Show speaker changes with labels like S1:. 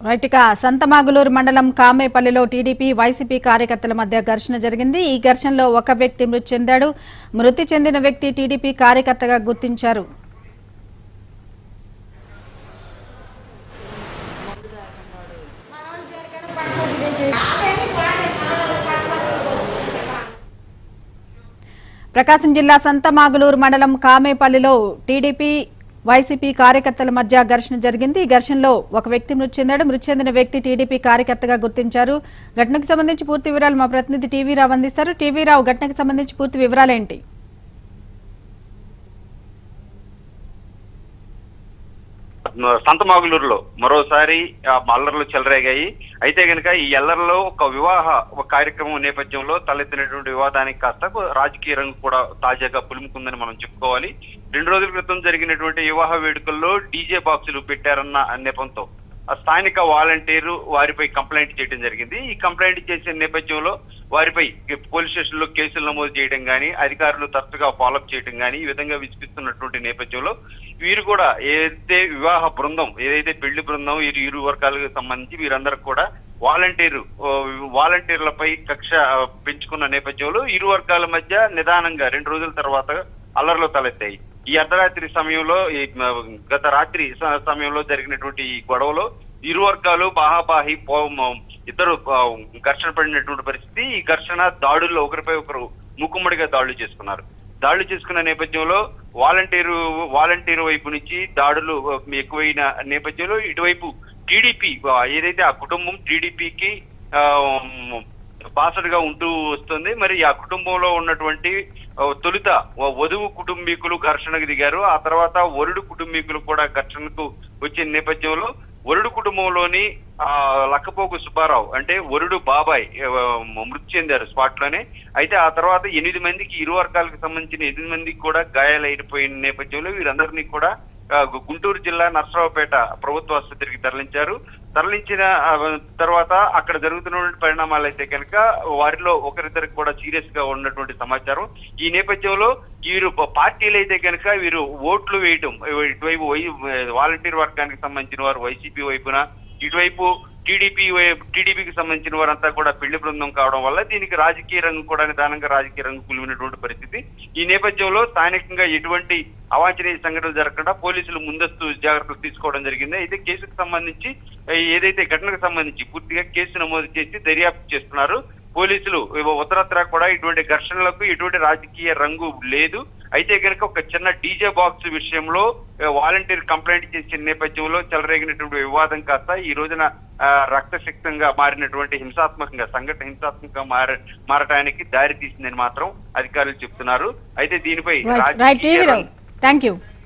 S1: right ఇక సంతమాగులూరు మండలం కామేపల్లిలో TDP YCP కార్యకర్తల మధ్య ఘర్షణ జరిగింది ఈ ఘర్షణలో ఒక వ్యక్తి మృతి చెందాడు మృతి చెందిన వ్యక్తి టీడీపీ కార్యకర్తగా గుర్తించారు ప్రకాశం జిల్లా సంతమాగులూరు మండలం కామేపల్లిలో టీడీపీ వైసీపీ కార్యకర్తల మధ్య ఘర్షణ జరిగింది ఈ ఘర్షణలో ఒక వ్యక్తి మృతి చెందాడు మృతి చెందిన వ్యక్తి టీడీపీ కార్యకర్తగా గుర్తించారు ఘటనకు సంబంధించి పూర్తి వివరాలు మా ప్రతినిధి టీవీ రావు అందిస్తారు టీవీ రావు ఘటనకు సంబంధించి పూర్తి వివరాలేంటి
S2: సంతమాగులూరులో మరోసారి ఆ అల్లర్లు చెలరేగాయి అయితే గనక ఈ అల్లర్లో ఒక వివాహ ఒక కార్యక్రమం నేపథ్యంలో తలెత్తినటువంటి వివాదానికి కాస్త కొ- రాజకీయ రంగు కూడా తాజాగా పులుముకుందని మనం చెప్పుకోవాలి రెండు రోజుల క్రితం జరిగినటువంటి వివాహ వేడుకల్లో డీజే బాక్సులు పెట్టారన్న నెపంతో ఆ స్థానిక వాలంటీరు వారిపై కంప్లైంట్ చేయడం జరిగింది ఈ కంప్లైంట్ చేసిన నేపథ్యంలో వారిపై పోలీస్ స్టేషన్ లో కేసులు నమోదు చేయడం గానీ అధికారులు తరచుగా ఫాలోఅప్ చేయడం గానీ ఈ విధంగా విసిపిస్తున్నటువంటి నేపథ్యంలో వీరు కూడా ఏదైతే వివాహ బృందం ఏదైతే పెళ్లి బృందం ఇరు ఇరు వర్గాలకు సంబంధించి వీరందరూ కూడా వాలంటీరు ఓ, వాలంటీర్లపై కక్ష ఆ, పెంచుకున్న నేపథ్యంలో ఇరు వర్గాల మధ్య నిదానంగా రెండు రోజుల తర్వాత అల్లర్లు తలెత్తాయి ఈ అర్ధరాత్రి సమయంలో ఈ మ, గత రాత్రి స- సమయంలో జరిగినటువంటి ఈ గొడవలో ఇరు వర్గాలు బాహాబాహి పో మ- ఇద్దరు ఆ, ఘర్షణ పడినటువంటి పరిస్థితి ఈ ఘర్షణ దాడుల్లో ఒకరిపై ఒకరు ముక్కుమ్మడిగా దాడులు చేసుకున్నారు దాడులు చేసుకున్న నేపథ్యంలో వాలంటీరు వాలంటీర్ వైపు నుంచి దాడులు ఆ, ఎక్కువైన నేపథ్యంలో ఇటువైపు టీడీపీ ఏదైతే ఆ కుటుంబం టీడీపీకి బాసటగా ఉంటూ వస్తుంది మరి ఆ కుటుంబంలో ఉన్నటువంటి ఆ, తొలుత వ- వధువు కుటుంబీకులు ఘర్షణకు దిగారు ఆ తర్వాత వరుడు కుటుంబీకులు కూడా ఘర్షణకు వచ్చిన నేపథ్యంలో వరుడు కుటుంబంలోని ఆ లక్కపోకు సుబ్బారావు అంటే వరుడు బాబాయ్ ఆ, మృతి చెందారు స్పాట్ లోనే అయితే ఆ తర్వాత ఎనిమిది మందికి ఇరు వర్గాలకు సంబంధించిన ఎనిమిది మందికి కూడా గాయాలైపోయిన నేపథ్యంలో వీరందరినీ కూడా ఆ, గు- గుంటూరు జిల్లా నర్సరావుపేట ప్రభుత్వ ఆసుపత్రికి తరలించారు తరలించిన ఆ, తర్వాత అక్కడ జరుగుతున్నటువంటి పరిణామాలు అయితే కనుక వారిలో ఒకరిద్దరికి కూడా సీరియస్ గా ఉన్నటువంటి సమాచారం ఈ నేపథ్యంలో వీరు ప- పార్టీలు అయితే కనుక వీరు ఓట్లు వేయటం ఇటువైపు వై- వాలంటీర్ వర్గానికి సంబంధించిన వారు వైసీపీ వైపున ఇటువైపు టీడీపీ టీడీపీకి సంబంధించిన వారంతా కూడా పెళ్లి బృందం కావడం వల్ల దీనికి రాజకీయ రంగు కూడా నిదానంగా రాజకీయ రంగు పులిమినటువంటి పరిస్థితి ఈ నేపథ్యంలో స్థానికంగా ఎటువంటి అవాంఛనీయ సంఘటనలు జరగకుండా పోలీసులు ముందస్తు జాగ్రత్తలు తీసుకోవడం జరిగింది అయితే కేసుకు సంబంధించి ఏదైతే ఘటనకు సంబంధించి పూర్తిగా కేసు నమోదు చేసి దర్యాప్తు చేస్తున్నారు పోలీసులు ఉత్తరత్ర కూడా ఇటువంటి ఘర్షణలకు ఎటువంటి రాజకీయ రంగు లేదు అయితే కనుక ఒక చిన్న డీజే బాక్స్ విషయంలో ఆ, వాలంటీర్ కంప్లైంట్ చేసిన నేపథ్యంలో చెలరేగినటువంటి వివాదం కాస్త ఈ రోజున ఆ, రక్తశక్తంగా మారినటువంటి హింసాత్మకంగా సంఘటన హింసాత్మకంగా మార మారటానికి దారి తీసిందని మాత్రం అధికారులు చెప్తున్నారు అయితే దీనిపై
S1: రైట్ రైట్
S2: రాజకీయ
S1: టీవీ రావు
S2: రంగు-
S1: థ్యాంక్ యూ